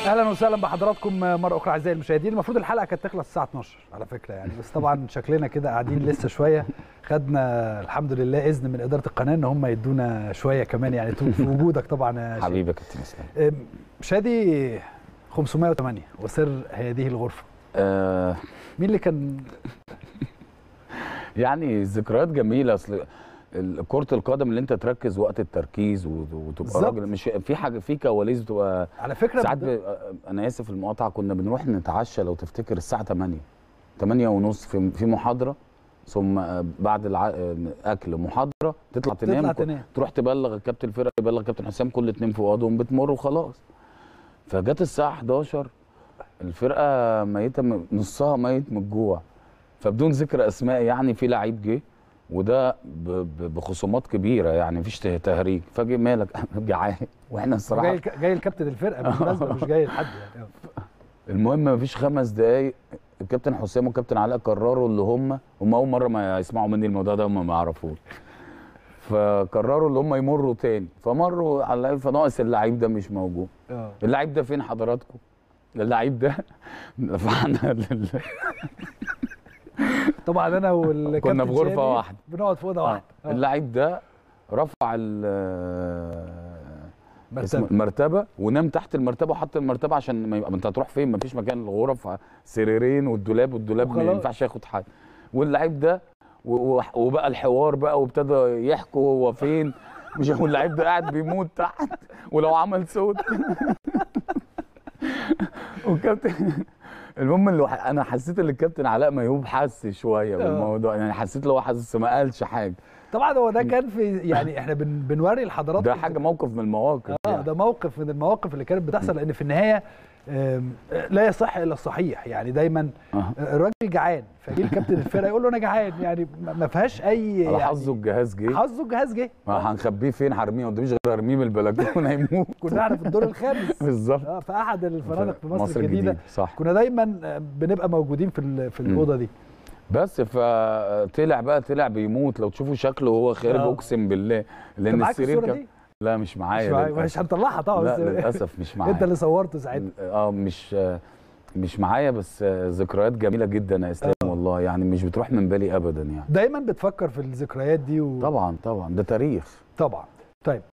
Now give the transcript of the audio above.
اهلا وسهلا بحضراتكم مره اخرى اعزائي المشاهدين المفروض الحلقه كانت تخلص الساعه 12 على فكره يعني بس طبعا شكلنا كده قاعدين لسه شويه خدنا الحمد لله اذن من اداره القناه ان هم يدونا شويه كمان يعني في وجودك طبعا يا شيخ. حبيبي يا كابتن اسلام أم، شادي 508 وسر هذه الغرفه آه مين اللي كان يعني ذكريات جميله اصل ال- كرة القدم اللي انت تركز وقت التركيز وت- وتبقى بالظبط. راجل مش في حاجه في كواليس بتبقى على فكره ساعات بد- ب... انا اسف المقاطعه كنا بنروح نتعشى لو تفتكر الساعه 8 8 ونص في في محاضره ثم آه، بعد الع... آه، اكل محاضره تطلع تنام تطلع ك- تنام تروح تبلغ الكابتن الفرقه يبلغ كابتن حسام كل اتنين في اوضهم بتمر وخلاص فجت الساعه 11 الفرقه ميته م- نصها ميت من الجوع فبدون ذكر اسماء يعني في لعيب جه وده ب- ب- بخصومات كبيره يعني مفيش ته- تهريج فجه مالك جعان واحنا الصراحه جاي الك- جاي الكابتن الفرقه بالمناسبه مش جاي لحد يعني المهم مفيش خمس دقايق الكابتن حسام والكابتن علاء قرروا اللي هم هم اول مره ما يسمعوا مني الموضوع ده هم ما يعرفوش فقرروا اللي هم يمروا تاني فمروا على اللعيب فناقص اللعيب ده مش موجود اه اللعيب ده فين حضراتكم اللعيب ده دفعنا لل- طبعا انا والكابتن كنا في غرفة شادي واحدة. بنقعد في اوضه آه. واحده آه. اللعيب ده رفع ال- اسمه مرتبه المرتبه ونام تحت المرتبه وحط المرتبه عشان ما يبقى ما انت هتروح فين ما فيش مكان الغرف سريرين والدولاب والدولاب ما وخلاص. ينفعش ياخد حاجه واللعيب ده و- و- وبقى الحوار بقى وابتدى يحكوا هو فين مش هو اللعيب ده قاعد بيموت تحت ولو عمل صوت والكابتن المهم اللي وح- انا حسيت ان الكابتن علاء ميهوب حس شويه بالموضوع يعني حسيت اللي هو حاسس ما قالش حاجه طبعا هو ده كان في يعني احنا بن بنوري لحضراتكم ده حاجه موقف من المواقف اه يعني. ده موقف من المواقف اللي كانت بتحصل لان في النهايه آم، لا يصح الا الصحيح يعني دايما أه. الراجل جعان فجي الكابتن الفرقه يقول له انا جعان يعني ما ما فيهاش اي على يعني حظه الجهاز جه حظه الجهاز جه ما هنخبيه فين هرميه ما قداميش غير ارميه من البلكونه هيموت كنا احنا في الدور الخامس بالظبط اه في احد الفنادق في مصر, مصر الجديده الجديدة، صح. كنا دايما آه، بنبقى موجودين في ال- في مم. الاوضه دي بس فطلع بقى طلع بيموت لو تشوفوا شكله وهو خارج آه. اقسم بالله انت لان معاك السرير الصوره كان دي لا مش معايا مش, معاك- للأسف. مش هنطلعها طبعا لا بس للاسف مش معايا انت اللي صورته ساعتها اه مش مش معايا بس ذكريات جميله جدا يا اسلام آه. والله يعني مش بتروح من بالي ابدا يعني دايما بتفكر في الذكريات دي و... طبعا طبعا ده تاريخ طبعا طيب